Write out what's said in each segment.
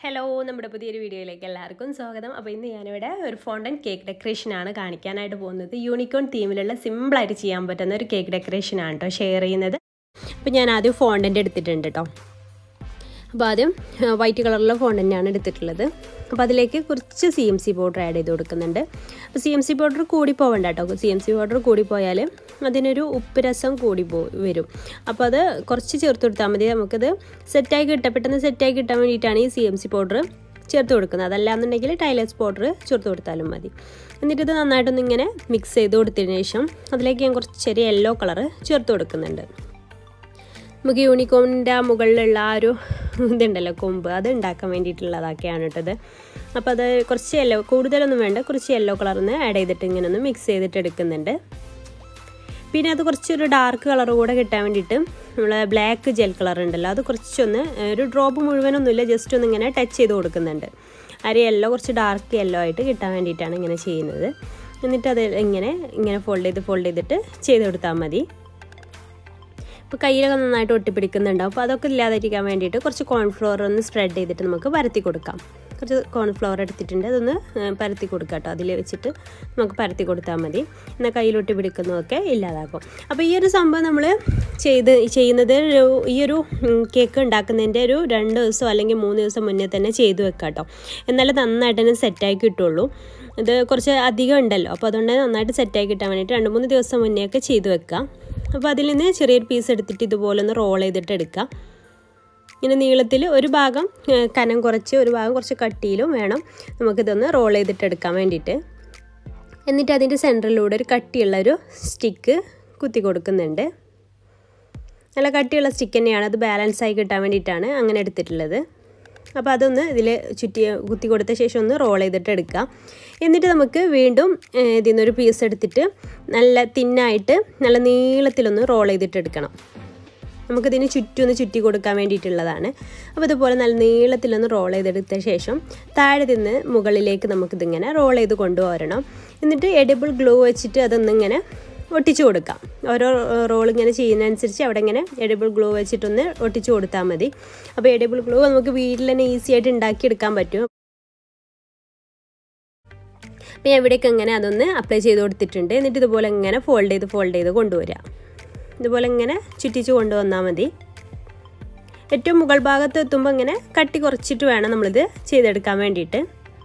hello നമ്മുടെ പുതിയൊരു വീഡിയോയിലേക്ക് എല്ലാവർക്കും സ്വാഗതം അപ്പോൾ ഇന്ന് ഞാനിവിടെ ഒരു ഫോണ്ടൻ കേക്ക് ഡെക്കറേഷനാണ് കാണിക്കാനായിട്ട് പോകുന്നത് യൂണിക്കോൺ തീമിലുള്ള സിമ്പിളായിട്ട് ചെയ്യാൻ പറ്റുന്ന ഒരു കേക്ക് ഡെക്കറേഷനാണ് കേട്ടോ ഷെയർ ചെയ്യുന്നത് അപ്പോൾ ഞാൻ ആദ്യം ഫോണ്ടൻ്റ് എടുത്തിട്ടുണ്ട് കേട്ടോ അപ്പോൾ ആദ്യം വൈറ്റ് കളറിലുള്ള ഫോണ്ടൻ്റാണ് എടുത്തിട്ടുള്ളത് അപ്പോൾ അതിലേക്ക് കുറച്ച് C M C powder add ചെയ്ത് കൊടുക്കുന്നുണ്ട് അപ്പോൾ സി എം സി പൗഡർ കൂടി പോകണ്ട കേട്ടോ സി എം സി പൗഡർ കൂടി പോയാൽ അതിനൊരു ഉപ്പ് രസം കൂടി പോ വരും അപ്പോൾ അത് കുറച്ച് ചേർത്ത് കൊടുത്താൽ മതി നമുക്കത് സെറ്റായി കിട്ടാൻ പെട്ടെന്ന് സെറ്റായി കിട്ടാൻ വേണ്ടിയിട്ടാണ് ഈ സി എം സി പൗഡർ ചേർത്ത് കൊടുക്കുന്നത് അതല്ലാന്നുണ്ടെങ്കിൽ ടൈലേഴ്സ് പൗഡർ ചേർത്ത് കൊടുത്താലും മതി എന്നിട്ട് ഇത് നന്നായിട്ടൊന്ന് ഇങ്ങനെ മിക്സ് ചെയ്ത് കൊടുത്തതിന് ശേഷം അതിലേക്ക് ഞാൻ കുറച്ച് ചെറിയ യെല്ലോ കളറ് ചേർത്ത് കൊടുക്കുന്നുണ്ട് നമുക്ക് യൂണിക്കോണിൻ്റെ മുകളിലുള്ള ആ ഒരു ഇതുണ്ടല്ലോ കൊമ്പ് അത് ഉണ്ടാക്കാൻ വേണ്ടിയിട്ടുള്ളതൊക്കെയാണ് കേട്ടത് അപ്പോൾ അത് കുറച്ച് യെല്ലോ കൂടുതലൊന്നും വേണ്ട കുറച്ച് യെല്ലോ കളറിന്ന് ആഡ് ചെയ്തിട്ട് ഇങ്ങനെ ഒന്ന് മിക്സ് ചെയ്തിട്ട് എടുക്കുന്നുണ്ട് പിന്നെ അത് കുറച്ചൊരു ഡാർക്ക് കളർ കൂടെ കിട്ടാൻ വേണ്ടിയിട്ട് നമ്മൾ ബ്ലാക്ക് ജെൽ കളർ ഉണ്ടല്ലോ അത് കുറച്ചൊന്ന് ഒരു ഡ്രോപ്പ് മുഴുവനൊന്നുമില്ല ജസ്റ്റ് ഒന്ന് ഇങ്ങനെ ടച്ച് ചെയ്ത് കൊടുക്കുന്നുണ്ട് ആ യെല്ലോ കുറച്ച് ഡാർക്ക് യെല്ലോ ആയിട്ട് കിട്ടാൻ വേണ്ടിയിട്ടാണ് ഇങ്ങനെ ചെയ്യുന്നത് എന്നിട്ട് അത് ഇങ്ങനെ ഇങ്ങനെ ഫോൾഡ് ചെയ്ത് ഫോൾഡ് ചെയ്തിട്ട് ചെയ്ത് കൊടുത്താൽ മതി ഇപ്പോൾ കയ്യിലൊക്കെ നന്നായിട്ട് ഒട്ടിപ്പിടിക്കുന്നുണ്ടാവും അപ്പോൾ അതൊക്കെ ഇല്ലാതിരിക്കാൻ വേണ്ടിയിട്ട് കുറച്ച് കോൺഫ്ലോർ ഒന്ന് സ്പ്രെഡ് ചെയ്തിട്ട് നമുക്ക് പരത്തി കൊടുക്കാം കുറച്ച് കോൺഫ്ലവർ എടുത്തിട്ടുണ്ട് അതൊന്ന് പരത്തി കൊടുക്കാം കേട്ടോ അതിൽ വെച്ചിട്ട് നമുക്ക് പരത്തി കൊടുത്താൽ മതി എന്നാൽ കയ്യിലൊട്ടി പിടിക്കുന്നതൊക്കെ ഇല്ലാതാക്കും അപ്പോൾ ഈ ഒരു സംഭവം നമ്മൾ ചെയ്ത് ചെയ്യുന്നത് ഈ ഒരു കേക്ക് ഉണ്ടാക്കുന്നതിൻ്റെ ഒരു രണ്ട് ദിവസം അല്ലെങ്കിൽ മൂന്ന് ദിവസം മുന്നേ തന്നെ ചെയ്തു വെക്കാം കേട്ടോ എന്നാലേ നന്നായിട്ട് തന്നെ സെറ്റായി കിട്ടുള്ളൂ ഇത് കുറച്ച് അധികം ഉണ്ടല്ലോ അപ്പോൾ അതുകൊണ്ട് നന്നായിട്ട് സെറ്റായി കിട്ടാൻ വേണ്ടിയിട്ട് രണ്ട് മൂന്ന് ദിവസം മുന്നേ ഒക്കെ ചെയ്തു വെക്കാം അപ്പോൾ അതിൽ നിന്ന് ചെറിയൊരു പീസ് എടുത്തിട്ട് ഇതുപോലെ ഒന്ന് റോൾ ചെയ്തിട്ട് എടുക്കാം ഇങ്ങനെ നീളത്തിൽ ഒരു ഭാഗം കനം കുറച്ച് ഒരു ഭാഗം കുറച്ച് കട്ടിയിലും വേണം നമുക്കിതൊന്ന് റോൾ ചെയ്തിട്ട് എടുക്കാൻ വേണ്ടിയിട്ട് എന്നിട്ട് അതിൻ്റെ സെൻറ്ററിലൂടെ ഒരു കട്ടിയുള്ളൊരു സ്റ്റിക്ക് കുത്തി കൊടുക്കുന്നുണ്ട് നല്ല കട്ടിയുള്ള സ്റ്റിക്ക് തന്നെയാണ് അത് ബാലൻസ് ആയി കിട്ടാൻ വേണ്ടിയിട്ടാണ് അങ്ങനെ എടുത്തിട്ടുള്ളത് അപ്പോൾ അതൊന്ന് ഇതിൽ ചുറ്റി കുത്തി കൊടുത്ത ശേഷം ഒന്ന് റോൾ ചെയ്തിട്ട് എടുക്കാം എന്നിട്ട് നമുക്ക് വീണ്ടും ഇതിൽ നിന്നൊരു പീസ് എടുത്തിട്ട് നല്ല തിന്നായിട്ട് നല്ല നീളത്തിലൊന്ന് റോൾ ചെയ്തിട്ട് എടുക്കണം നമുക്കിതിന് ചുറ്റും ഒന്ന് ചുറ്റി കൊടുക്കാൻ വേണ്ടിയിട്ടുള്ളതാണ് അപ്പോൾ ഇതുപോലെ നല്ല നീളത്തിലൊന്ന് റോൾ ചെയ്തെടുത്ത ശേഷം താഴെ നിന്ന് മുകളിലേക്ക് നമുക്കിതിങ്ങനെ റോൾ ചെയ്ത് കൊണ്ടുപോരണം എന്നിട്ട് എഡിബിൾ ഗ്ലൂ വെച്ചിട്ട് അതൊന്നിങ്ങനെ ഒട്ടിച്ചു കൊടുക്കാം ഓരോ റോൾ ഇങ്ങനെ ചെയ്യുന്നതനുസരിച്ച് അവിടെ ഇങ്ങനെ എഡിബിൾ ഗ്ലൂ വെച്ചിട്ടൊന്ന് ഒട്ടിച്ചു കൊടുത്താൽ മതി അപ്പോൾ എഡിബിൾ ഗ്ലൂ നമുക്ക് വീട്ടിൽ തന്നെ ഈസി ആയിട്ട് ഉണ്ടാക്കിയെടുക്കാൻ പറ്റും അപ്പോൾ ഞാൻ ഇവിടേക്ക് ഇങ്ങനെ അതൊന്ന് അപ്ലൈ ചെയ്ത് കൊടുത്തിട്ടുണ്ട് എന്നിട്ട് ഇതുപോലെ ഇങ്ങനെ ഫോൾഡ് ചെയ്ത് ഫോൾഡ് ചെയ്ത് കൊണ്ടുവരിക ഇതുപോലെ ഇങ്ങനെ ചുറ്റിച്ച് കൊണ്ടുവന്നാൽ മതി ഏറ്റവും മുകൾ ഭാഗത്ത് എത്തുമ്പോൾ ഇങ്ങനെ കട്ടി കുറച്ചിട്ട് വേണം നമ്മളിത് ചെയ്തെടുക്കാൻ വേണ്ടിയിട്ട്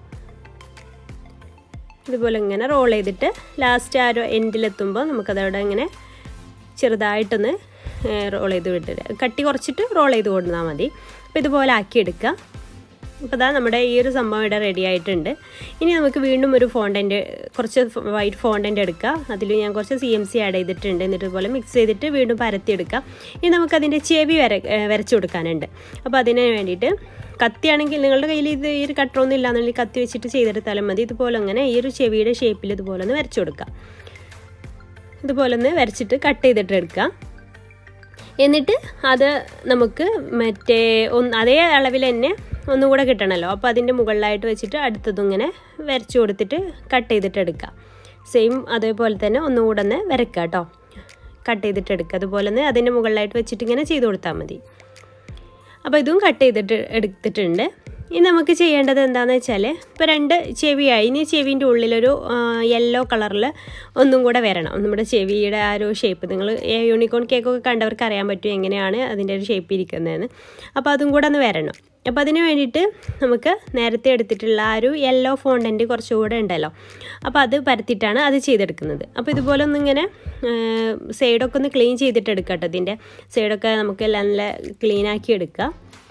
ഇതുപോലെ ഇങ്ങനെ റോൾ ചെയ്തിട്ട് ലാസ്റ്റ് ആ ഒരു എൻഡിലെത്തുമ്പോൾ നമുക്കതവിടെ ഇങ്ങനെ ചെറുതായിട്ടൊന്ന് റോൾ ചെയ്ത് വിട്ടിട്ട് കട്ടി കുറച്ചിട്ട് റോൾ ചെയ്ത് കൊടുത്താൽ മതി അപ്പോൾ ഇതുപോലെ ആക്കിയെടുക്കുക അപ്പോൾ അതാ നമ്മുടെ ഈ ഒരു സംഭവം ഇവിടെ റെഡി ആയിട്ടുണ്ട് ഇനി നമുക്ക് വീണ്ടും ഒരു ഫോണ്ടൻ്റ് കുറച്ച് വൈറ്റ് ഫോണ്ടൻ്റ് എടുക്കുക അതിൽ ഞാൻ കുറച്ച് സി എം സി ആഡ് ചെയ്തിട്ടുണ്ട് എന്നിട്ട് ഇതുപോലെ മിക്സ് ചെയ്തിട്ട് വീണ്ടും പരത്തിയെടുക്കാം ഇനി നമുക്കതിൻ്റെ ചെവി വര വരച്ചു കൊടുക്കാനുണ്ട് അപ്പോൾ അതിന് വേണ്ടിയിട്ട് കത്തിയാണെങ്കിൽ നിങ്ങളുടെ കയ്യിൽ ഇത് ഈ ഒരു കട്ടറൊന്നും ഇല്ലാന്നുണ്ടെങ്കിൽ കത്തി വെച്ചിട്ട് ചെയ്തെടുത്താലും മതി ഇതുപോലെ അങ്ങനെ ഈ ഒരു ചെവിയുടെ ഷേപ്പിൽ ഇതുപോലെ ഒന്ന് വരച്ചു കൊടുക്കാം ഇതുപോലെ ഒന്ന് വരച്ചിട്ട് കട്ട് ചെയ്തിട്ട് എടുക്കാം എന്നിട്ട് അത് നമുക്ക് മറ്റേ ഒന്ന് അതേ അളവിൽ തന്നെ ഒന്നുകൂടെ കിട്ടണമല്ലോ അപ്പോൾ അതിൻ്റെ മുകളിലായിട്ട് വെച്ചിട്ട് അടുത്തതും ഇങ്ങനെ വരച്ചു കൊടുത്തിട്ട് കട്ട് ചെയ്തിട്ട് എടുക്കാം സെയിം അതേപോലെ തന്നെ ഒന്നുകൂടെ ഒന്ന് വരക്കുക കേട്ടോ കട്ട് ചെയ്തിട്ട് എടുക്കുക അതുപോലെ തന്നെ അതിൻ്റെ മുകളിലായിട്ട് വെച്ചിട്ട് ഇങ്ങനെ ചെയ്ത് കൊടുത്താൽ മതി അപ്പോൾ ഇതും കട്ട് ചെയ്തിട്ട് എടുത്തിട്ടുണ്ട് ഇനി നമുക്ക് ചെയ്യേണ്ടത് എന്താണെന്ന് വെച്ചാൽ ഇപ്പോൾ രണ്ട് ചെവിയായി ഇനി ചെവിൻ്റെ ഉള്ളിലൊരു യെല്ലോ കളറിൽ ഒന്നും കൂടെ വരണം നമ്മുടെ ചെവിയുടെ ആ ഒരു ഷേപ്പ് നിങ്ങൾ യൂണിക്കോൺ കേക്കൊക്കെ കണ്ടവർക്ക് അറിയാൻ പറ്റും എങ്ങനെയാണ് അതിൻ്റെ ഒരു ഷേപ്പ് ഇരിക്കുന്നതെന്ന് അപ്പോൾ അതും കൂടെ ഒന്ന് വരണം അപ്പോൾ അതിന് വേണ്ടിയിട്ട് നമുക്ക് നേരത്തെ എടുത്തിട്ടുള്ള ആ ഒരു യെല്ലോ ഫോണ്ടൻ്റ് കുറച്ചുകൂടെ ഉണ്ടല്ലോ അപ്പോൾ അത് പരത്തിയിട്ടാണ് അത് ചെയ്തെടുക്കുന്നത് അപ്പോൾ ഇതുപോലെ ഒന്നിങ്ങനെ സൈഡൊക്കെ ഒന്ന് ക്ലീൻ ചെയ്തിട്ട് എടുക്കാം കേട്ടോ ഇതിൻ്റെ സൈഡൊക്കെ നമുക്ക് നല്ല ക്ലീൻ ആക്കി എടുക്കുക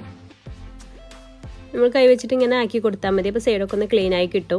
നമ്മൾ കൈ വെച്ചിട്ട് ഇങ്ങനെ ആക്കി കൊടുത്താൽ മതി അപ്പോൾ സൈഡൊക്കെ ഒന്ന് ക്ലീൻ ആയി കിട്ടും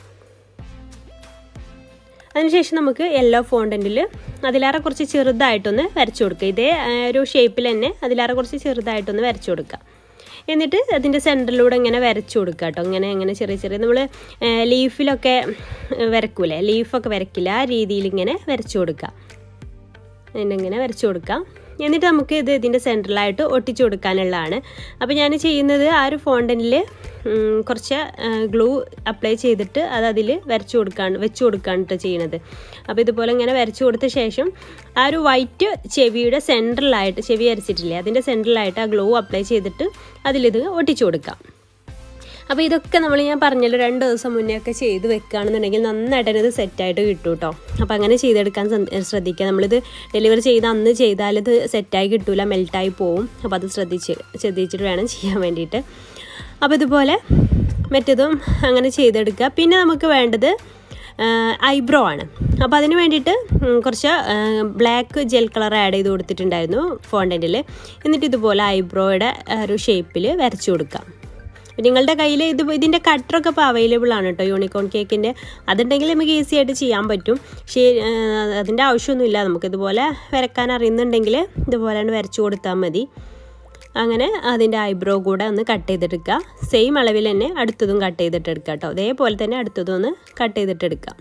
അതിനുശേഷം നമുക്ക് യെല്ലോ ഫോണ്ടൻറ്റിൽ അതിലേറെ കുറച്ച് ചെറുതായിട്ടൊന്ന് വരച്ചു കൊടുക്കുക ഇതേ ഒരു ഷേപ്പിൽ തന്നെ അതിലേറെ കുറച്ച് ചെറുതായിട്ടൊന്ന് വരച്ചു കൊടുക്കുക എന്നിട്ട് അതിൻ്റെ സെൻറ്ററിലൂടെ ഇങ്ങനെ വരച്ചു കൊടുക്കുക കേട്ടോ ഇങ്ങനെ ഇങ്ങനെ ചെറിയ ചെറിയ നമ്മൾ ലീഫിലൊക്കെ വരക്കൂലേ ലീഫൊക്കെ വരക്കില്ല ആ രീതിയിൽ ഇങ്ങനെ വരച്ചു കൊടുക്കുക അതിൻ്റെ ഇങ്ങനെ വരച്ചു കൊടുക്കാം എന്നിട്ട് നമുക്ക് ഇത് ഇതിൻ്റെ സെൻറ്ററിലായിട്ട് ഒട്ടിച്ചു കൊടുക്കാനുള്ളതാണ് അപ്പോൾ ഞാൻ ചെയ്യുന്നത് ആ ഒരു ഫോണ്ടനിൽ കുറച്ച് ഗ്ലൂ അപ്ലൈ ചെയ്തിട്ട് അത് അതിൽ വരച്ചു കൊടുക്കാണ് വെച്ച് കൊടുക്കുകയാണ് കേട്ടോ ചെയ്യണത് അപ്പോൾ ഇതുപോലെ ഇങ്ങനെ വരച്ചു കൊടുത്ത ശേഷം ആ ഒരു വൈറ്റ് ചെവിയുടെ സെൻറ്ററിലായിട്ട് ചെവി വരച്ചിട്ടില്ലേ അതിൻ്റെ സെൻറ്ററിലായിട്ട് ആ ഗ്ലൂ അപ്ലൈ ചെയ്തിട്ട് അതിലിത് ഒട്ടിച്ചു കൊടുക്കാം അപ്പോൾ ഇതൊക്കെ നമ്മൾ ഞാൻ പറഞ്ഞല്ലോ രണ്ട് ദിവസം മുന്നേ ഒക്കെ ചെയ്ത് വെക്കുകയാണെന്നുണ്ടെങ്കിൽ നന്നായിട്ട് തന്നെ ഇത് സെറ്റായിട്ട് കിട്ടും കേട്ടോ അപ്പോൾ അങ്ങനെ ചെയ്തെടുക്കാൻ ശ്രദ്ധിക്കുക നമ്മളിത് ഡെലിവറി ചെയ്ത് അന്ന് ചെയ്താൽ ഇത് സെറ്റായി കിട്ടില്ല മെൽറ്റായി പോവും അപ്പോൾ അത് ശ്രദ്ധിച്ച് ശ്രദ്ധിച്ചിട്ട് വേണം ചെയ്യാൻ വേണ്ടിയിട്ട് അപ്പോൾ ഇതുപോലെ മറ്റേതും അങ്ങനെ ചെയ്തെടുക്കുക പിന്നെ നമുക്ക് വേണ്ടത് ഐബ്രോ ആണ് അപ്പോൾ അതിന് വേണ്ടിയിട്ട് കുറച്ച് ബ്ലാക്ക് ജെൽ കളർ ആഡ് ചെയ്ത് കൊടുത്തിട്ടുണ്ടായിരുന്നു ഫോണ്ടൻറ്റിൽ എന്നിട്ട് ഇതുപോലെ ഐബ്രോയുടെ ഒരു ഷേപ്പിൽ വരച്ചു കൊടുക്കാം നിങ്ങളുടെ കയ്യിൽ ഇത് ഇതിൻ്റെ കട്ടറൊക്കെ ഇപ്പോൾ അവൈലബിൾ ആണ് കേട്ടോ യൂണിക്കോൺ കേക്കിൻ്റെ അതുണ്ടെങ്കിൽ നമുക്ക് ഈസി ആയിട്ട് ചെയ്യാൻ പറ്റും പക്ഷേ അതിൻ്റെ ആവശ്യമൊന്നുമില്ല നമുക്കിതുപോലെ വരക്കാൻ അറിയുന്നുണ്ടെങ്കിൽ ഇതുപോലെയാണ് വരച്ചു കൊടുത്താൽ മതി അങ്ങനെ അതിൻ്റെ ഐബ്രോ കൂടെ ഒന്ന് കട്ട് ചെയ്തെടുക്കുക സെയിം അളവിൽ തന്നെ അടുത്തതും കട്ട് ചെയ്തിട്ട് എടുക്കുക കേട്ടോ അതേപോലെ തന്നെ അടുത്തതും ഒന്ന് കട്ട് ചെയ്തിട്ട് എടുക്കുക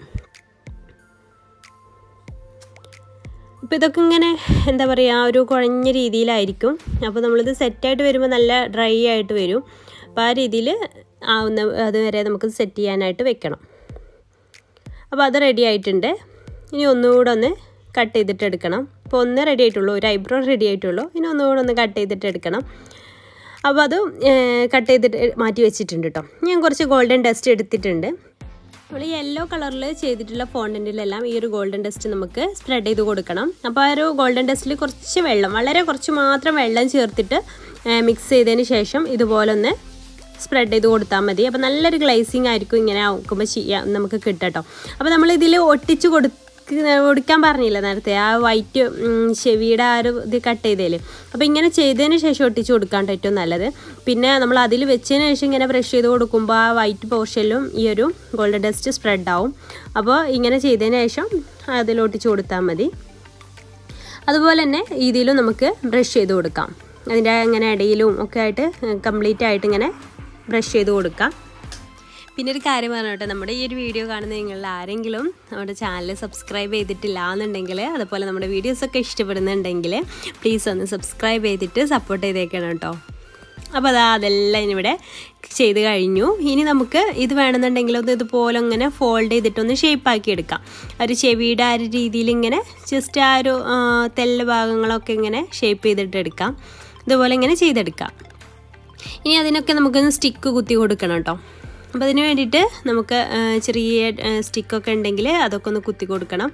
അപ്പോൾ ഇതൊക്കെ ഇങ്ങനെ എന്താ പറയുക ഒരു കുഴഞ്ഞ രീതിയിലായിരിക്കും അപ്പോൾ നമ്മളിത് സെറ്റായിട്ട് വരുമ്പോൾ നല്ല ഡ്രൈ ആയിട്ട് വരും അപ്പോൾ ആ രീതിയിൽ ആവുന്ന അതുവരെ നമുക്ക് സെറ്റ് ചെയ്യാനായിട്ട് വെക്കണം അപ്പോൾ അത് റെഡി ആയിട്ടുണ്ട് ഇനി ഒന്നുകൂടെ ഒന്ന് കട്ട് ചെയ്തിട്ട് എടുക്കണം അപ്പോൾ ഒന്ന് റെഡി ആയിട്ടുള്ളൂ ഒരു ഐബ്രോ റെഡി ആയിട്ടുള്ളൂ ഇനി ഒന്നുകൂടെ ഒന്ന് കട്ട് ചെയ്തിട്ട് എടുക്കണം അപ്പോൾ അത് കട്ട് ചെയ്തിട്ട് മാറ്റി വെച്ചിട്ടുണ്ട് കേട്ടോ ഞാൻ കുറച്ച് ഗോൾഡൻ ഡസ്റ്റ് എടുത്തിട്ടുണ്ട് നമ്മൾ ഈ യെല്ലോ കളറിൽ ചെയ്തിട്ടുള്ള ഫോണ്ടൻറ്റിലെല്ലാം ഈ ഒരു ഗോൾഡൻ ഡസ്റ്റ് നമുക്ക് സ്പ്രെഡ് ചെയ്ത് കൊടുക്കണം അപ്പോൾ ആ ഒരു ഗോൾഡൻ ഡസ്റ്റിൽ കുറച്ച് വെള്ളം വളരെ കുറച്ച് മാത്രം വെള്ളം ചേർത്തിട്ട് മിക്സ് ചെയ്തതിന് ശേഷം ഇതുപോലെ ഒന്ന് സ്പ്രെഡ് ചെയ്ത് കൊടുത്താൽ മതി അപ്പോൾ നല്ലൊരു ഗ്ലേസിങ് ആയിരിക്കും ഇങ്ങനെ ആക്കുമ്പോൾ ചെയ്യാം നമുക്ക് കിട്ടട്ടോ അപ്പോൾ നമ്മൾ ഇതിൽ ഒട്ടിച്ച് കൊടു കൊടുക്കാൻ പറഞ്ഞില്ല നേരത്തെ ആ വൈറ്റ് ചെവിയുടെ ആ ഒരു ഇത് കട്ട് ചെയ്തതിൽ അപ്പോൾ ഇങ്ങനെ ചെയ്തതിന് ശേഷം ഒട്ടിച്ച് കൊടുക്കാൻ ഏറ്റവും നല്ലത് പിന്നെ നമ്മൾ അതിൽ വെച്ചതിന് ശേഷം ഇങ്ങനെ ബ്രഷ് ചെയ്ത് കൊടുക്കുമ്പോൾ ആ വൈറ്റ് പോർഷനിലും ഈ ഒരു ഗോൾഡൻ ഡസ്റ്റ് സ്പ്രെഡ് ആവും അപ്പോൾ ഇങ്ങനെ ചെയ്തതിന് ശേഷം അതിൽ ഒട്ടിച്ച് കൊടുത്താൽ മതി അതുപോലെ തന്നെ ഇതിലും നമുക്ക് ബ്രഷ് ചെയ്ത് കൊടുക്കാം അതിൻ്റെ ഇങ്ങനെ ഇടയിലും ഒക്കെ ആയിട്ട് കംപ്ലീറ്റ് ആയിട്ട് ഇങ്ങനെ ബ്രഷ് ചെയ്ത് കൊടുക്കാം പിന്നെ ഒരു കാര്യം പറഞ്ഞോട്ടെ നമ്മുടെ ഈ ഒരു വീഡിയോ കാണുന്ന നിങ്ങളിൽ ആരെങ്കിലും നമ്മുടെ ചാനൽ സബ്സ്ക്രൈബ് ചെയ്തിട്ടില്ല എന്നുണ്ടെങ്കിൽ അതുപോലെ നമ്മുടെ വീഡിയോസൊക്കെ ഇഷ്ടപ്പെടുന്നുണ്ടെങ്കിൽ പ്ലീസ് ഒന്ന് സബ്സ്ക്രൈബ് ചെയ്തിട്ട് സപ്പോർട്ട് ചെയ്തേക്കണം കേട്ടോ അപ്പോൾ അതാ അതെല്ലാം ഇവിടെ ചെയ്ത് കഴിഞ്ഞു ഇനി നമുക്ക് ഇത് വേണമെന്നുണ്ടെങ്കിൽ ഒന്ന് ഇതുപോലെ ഇങ്ങനെ ഫോൾഡ് ചെയ്തിട്ടൊന്ന് ഷേപ്പാക്കി എടുക്കാം ഒരു ചെവിയുടെ ആ ഒരു രീതിയിൽ ഇങ്ങനെ ജസ്റ്റ് ആ ഒരു തെല്ല് ഭാഗങ്ങളൊക്കെ ഇങ്ങനെ ഷേപ്പ് ചെയ്തിട്ട് എടുക്കാം ഇതുപോലെ ഇങ്ങനെ ചെയ്തെടുക്കാം ഇനി അതിനൊക്കെ നമുക്കൊന്ന് സ്റ്റിക്ക് കുത്തി കൊടുക്കണം കേട്ടോ അപ്പോൾ അതിന് വേണ്ടിയിട്ട് നമുക്ക് ചെറിയ സ്റ്റിക്കൊക്കെ ഉണ്ടെങ്കിൽ അതൊക്കെ ഒന്ന് കുത്തി കൊടുക്കണം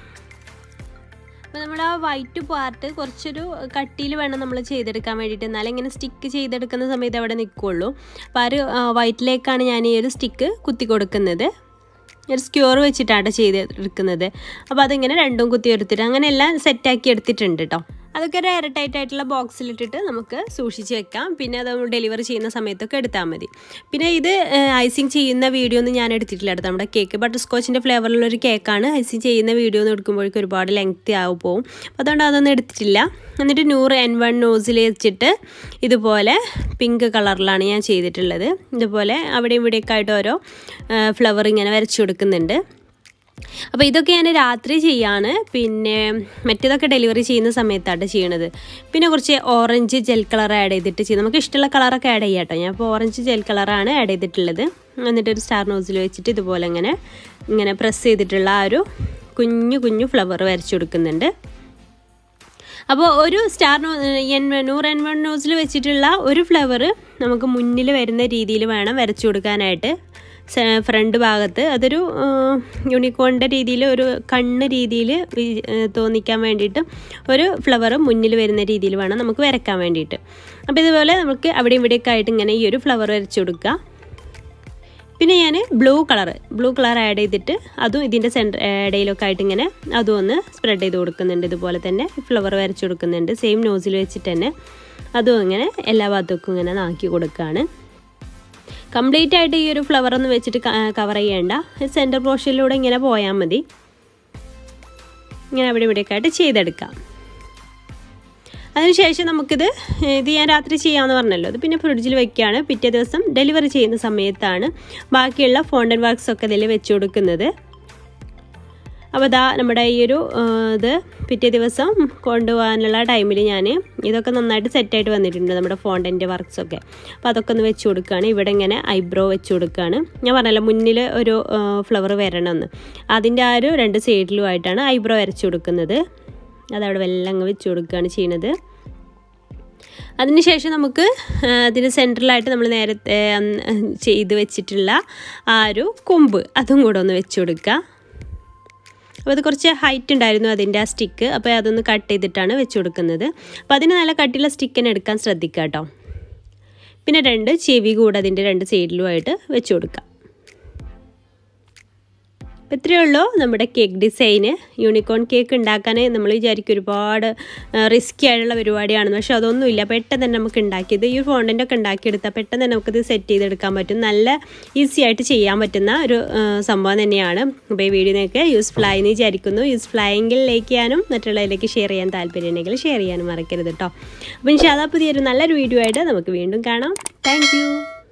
അപ്പോൾ നമ്മുടെ ആ വൈറ്റ് പാർട്ട് കുറച്ചൊരു കട്ടിയിൽ വേണം നമ്മൾ ചെയ്തെടുക്കാൻ വേണ്ടിയിട്ട് എന്നാലും ഇങ്ങനെ സ്റ്റിക്ക് ചെയ്തെടുക്കുന്ന സമയത്ത് അവിടെ നിൽക്കുകയുള്ളൂ അപ്പോൾ ആ ഒരു വൈറ്റിലേക്കാണ് ഞാൻ ഈ ഒരു സ്റ്റിക്ക് കുത്തി കൊടുക്കുന്നത് ഒരു സ്ക്യൂർ വെച്ചിട്ടാണ് ചെയ്ത് എടുക്കുന്നത് അപ്പോൾ അതിങ്ങനെ രണ്ടും കുത്തി എടുത്തിട്ട് അങ്ങനെ എല്ലാം സെറ്റാക്കി എടുത്തിട്ടുണ്ട് കേട്ടോ അതൊക്കെ ഒരു എയർ ടൈറ്റ് ആയിട്ടുള്ള ബോക്സിലിട്ടിട്ട് നമുക്ക് സൂക്ഷിച്ച് വെക്കാം പിന്നെ അത് ഡെലിവറി ചെയ്യുന്ന സമയത്തൊക്കെ എടുത്താൽ മതി പിന്നെ ഇത് ഐസിങ് ചെയ്യുന്ന വീഡിയോ ഒന്നും ഞാൻ എടുത്തിട്ടില്ല കേട്ടോ നമ്മുടെ കേക്ക് ബട്ടർ സ്കോച്ചിൻ്റെ ഫ്ലേവറിലുള്ളൊരു കേക്കാണ് ഐസിങ് ചെയ്യുന്ന വീഡിയോ ഒന്നും എടുക്കുമ്പോഴേക്കും ഒരുപാട് ലെങ്തി ആവും പോവും അപ്പോൾ അതുകൊണ്ട് അതൊന്നും എടുത്തിട്ടില്ല എന്നിട്ട് നൂറ് എൻ വൺ നോസിൽ വെച്ചിട്ട് ഇതുപോലെ പിങ്ക് കളറിലാണ് ഞാൻ ചെയ്തിട്ടുള്ളത് ഇതുപോലെ അവിടെ ഇവിടെയൊക്കെ ആയിട്ട് ഓരോ ഫ്ലവർ ഇങ്ങനെ വരച്ചു കൊടുക്കുന്നുണ്ട് അപ്പോൾ ഇതൊക്കെ ഞാൻ രാത്രി ചെയ്യാണ് പിന്നെ മറ്റേതൊക്കെ ഡെലിവറി ചെയ്യുന്ന സമയത്താണ് ചെയ്യണത് പിന്നെ കുറച്ച് ഓറഞ്ച് ജെൽ കളർ ആഡ് ചെയ്തിട്ട് ചെയ്യും നമുക്ക് ഇഷ്ടമുള്ള കളറൊക്കെ ആഡ് ചെയ്യാം കേട്ടോ ഞാൻ ഇപ്പോൾ ഓറഞ്ച് ജെൽ കളറാണ് ആഡ് ചെയ്തിട്ടുള്ളത് എന്നിട്ട് ഒരു സ്റ്റാർ നോസിൽ വെച്ചിട്ട് ഇതുപോലെ ഇങ്ങനെ ഇങ്ങനെ പ്രസ് ചെയ്തിട്ടുള്ള ആ ഒരു കുഞ്ഞു കുഞ്ഞു ഫ്ലവർ വരച്ചു കൊടുക്കുന്നുണ്ട് അപ്പോൾ ഒരു സ്റ്റാർ നോ എൻ നൂറ് എൻ വൺ നോസിൽ വെച്ചിട്ടുള്ള ഒരു ഫ്ലവർ നമുക്ക് മുന്നിൽ വരുന്ന രീതിയിൽ വേണം വരച്ചു കൊടുക്കാനായിട്ട് ഫ്രണ്ട് ഭാഗത്ത് അതൊരു യൂണിക്കോണിൻ്റെ രീതിയിൽ ഒരു കണ്ണ് രീതിയിൽ തോന്നിക്കാൻ വേണ്ടിയിട്ട് ഒരു ഫ്ലവർ മുന്നിൽ വരുന്ന രീതിയിൽ വേണം നമുക്ക് വരയ്ക്കാൻ വേണ്ടിയിട്ട് അപ്പോൾ ഇതുപോലെ നമുക്ക് അവിടെ ഇവിടെയൊക്കെ ആയിട്ട് ഇങ്ങനെ ഈ ഒരു ഫ്ലവർ വരച്ചു കൊടുക്കുക പിന്നെ ഞാൻ blue colour blue colour add ചെയ്തിട്ട് അതും ഇതിൻ്റെ സെൻറ്റർ ഇടയിലൊക്കെ ആയിട്ട് ഇങ്ങനെ അതും ഒന്ന് സ്പ്രെഡ് ചെയ്ത് കൊടുക്കുന്നുണ്ട് ഇതുപോലെ തന്നെ ഫ്ലവർ വരച്ചു കൊടുക്കുന്നുണ്ട് സെയിം നോസിൽ വെച്ചിട്ട് തന്നെ അതും ഇങ്ങനെ എല്ലാ ഭാഗത്തേക്കും ഇങ്ങനെ നാക്കി കൊടുക്കുകയാണ് കംപ്ലീറ്റ് ആയിട്ട് ഈ ഒരു ഫ്ലവർ ഒന്ന് വെച്ചിട്ട് കവർ ചെയ്യേണ്ട സെൻറ്റർ പോർഷനിലൂടെ ഇങ്ങനെ പോയാൽ മതി ഇങ്ങനെ അവിടെ ഇവിടെയൊക്കെ ആയിട്ട് ചെയ്തെടുക്കാം അതിനുശേഷം നമുക്കിത് ഇത് ഞാൻ രാത്രി ചെയ്യാമെന്ന് പറഞ്ഞല്ലോ അത് പിന്നെ ഫ്രിഡ്ജിൽ വെക്കുകയാണ് പിറ്റേ ദിവസം ഡെലിവറി ചെയ്യുന്ന സമയത്താണ് ബാക്കിയുള്ള ഫോണ്ടൻ വർക്ക്സ് ഒക്കെ ഇതിൽ വെച്ച് കൊടുക്കുന്നത് അപ്പോൾ ഇതാ നമ്മുടെ ഈ ഒരു ഇത് പിറ്റേ ദിവസം കൊണ്ടുപോകാനുള്ള ടൈമിൽ ഞാൻ ഇതൊക്കെ നന്നായിട്ട് സെറ്റായിട്ട് വന്നിട്ടുണ്ട് നമ്മുടെ ഫോണ്ടൻ്റെ വർക്ക്സൊക്കെ അപ്പോൾ അതൊക്കെ ഒന്ന് വെച്ച് കൊടുക്കുകയാണ് ഇവിടെ ഇങ്ങനെ ഐബ്രോ വെച്ച് കൊടുക്കുകയാണ് ഞാൻ പറഞ്ഞല്ലോ മുന്നിൽ ഒരു ഫ്ലവർ വരണമെന്ന് അതിൻ്റെ ആ ഒരു രണ്ട് സൈഡിലുമായിട്ടാണ് ഐബ്രോ വരച്ച് കൊടുക്കുന്നത് അതവിടെ വെള്ളം അങ്ങ് വെച്ച് കൊടുക്കുകയാണ് ചെയ്യുന്നത് അതിനുശേഷം നമുക്ക് അതിന് സെൻട്രലായിട്ട് നമ്മൾ നേരത്തെ ചെയ്ത് വെച്ചിട്ടുള്ള ആ ഒരു കൊമ്പ് അതും കൂടെ ഒന്ന് വെച്ച് കൊടുക്കുക അപ്പോൾ അത് കുറച്ച് ഹൈറ്റ് ഉണ്ടായിരുന്നു അതിൻ്റെ ആ സ്റ്റിക്ക് അപ്പോൾ അതൊന്ന് കട്ട് ചെയ്തിട്ടാണ് വെച്ച് കൊടുക്കുന്നത് അപ്പോൾ അതിന് നല്ല കട്ടിയുള്ള സ്റ്റിക്കിനെ എടുക്കാൻ ശ്രദ്ധിക്കുക കേട്ടോ പിന്നെ രണ്ട് ചെവി കൂടെ അതിൻ്റെ രണ്ട് സൈഡിലുമായിട്ട് വെച്ച് കൊടുക്കാം അപ്പോൾ ഇത്രയേ ഉള്ളൂ നമ്മുടെ കേക്ക് ഡിസൈന് യൂണിക്കോൺ കേക്ക് ഉണ്ടാക്കാൻ നമ്മൾ വിചാരിക്കും ഒരുപാട് റിസ്ക്കി ആയിട്ടുള്ള പരിപാടിയാണെന്ന് പക്ഷേ അതൊന്നുമില്ല പെട്ടെന്ന് തന്നെ നമുക്ക് ഉണ്ടാക്കിയത് ഈ ഫോണ്ടൻ്റ് ഒക്കെ ഉണ്ടാക്കിയെടുത്താൽ പെട്ടെന്ന് തന്നെ നമുക്കിത് സെറ്റ് ചെയ്തെടുക്കാൻ പറ്റും നല്ല ഈസി ആയിട്ട് ചെയ്യാൻ പറ്റുന്ന ഒരു സംഭവം തന്നെയാണ് അപ്പോൾ ഈ വീഡിയോ നിങ്ങൾക്ക് യൂസ്ഫുൾ ആയി എന്ന് വിചാരിക്കുന്നു യൂസ്ഫുൾ ആയെങ്കിൽ ലൈക്ക് ചെയ്യാനും മറ്റുള്ളവരിലേക്ക് ഷെയർ ചെയ്യാൻ താല്പര്യമുണ്ടെങ്കിൽ ഷെയർ ചെയ്യാനും മറക്കരുത് കേട്ടോ അപ്പോൾ ഇൻഷാല്ല പുതിയൊരു നല്ലൊരു വീഡിയോ ആയിട്ട് നമുക്ക് വീണ്ടും കാണാം താങ്ക്